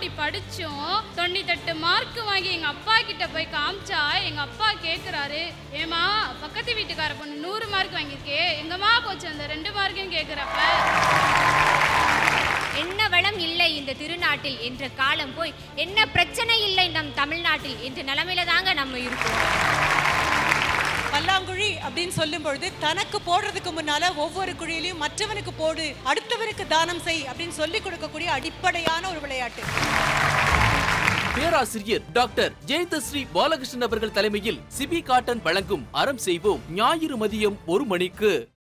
இப்படி படிச்சும் தொண்ணூத்தெட்டு மார்க் வாங்கி எங்க அப்பா கிட்ட போய் காமிச்சா எங்க அப்பா கேக்குறாரு ஏமா பக்கத்து வீட்டுக்கார பொண்ணு நூறு மார்க் வாங்கியிருக்கே எங்கம்மா போச்சு அந்த ரெண்டு மார்க்கையும் கேக்குறப்ப என்ன வளம் இல்லை இந்த திருநாட்டில் என்ற காலம் போய் என்ன பிரச்சனை இல்லை நம் தமிழ்நாட்டில் என்ற நிலைமையில தாங்க நம்ம இருக்கோம் பல்லாங்குழி அப்படின்னு சொல்லும் பொழுது தனக்கு போடுறதுக்கு முன்னால ஒவ்வொரு குழியிலையும் மற்றவனுக்கு போடு அடுத்தவனுக்கு தானம் செய் அப்படின்னு சொல்லி கொடுக்கக்கூடிய அடிப்படையான ஒரு விளையாட்டு பேராசிரியர் டாக்டர் ஜெயந்தஸ்ரீ பாலகிருஷ்ணன் அவர்கள் தலைமையில் சிபி காட்டன் வழங்கும் அறம் செய்வோம் ஞாயிறு மதியம் ஒரு மணிக்கு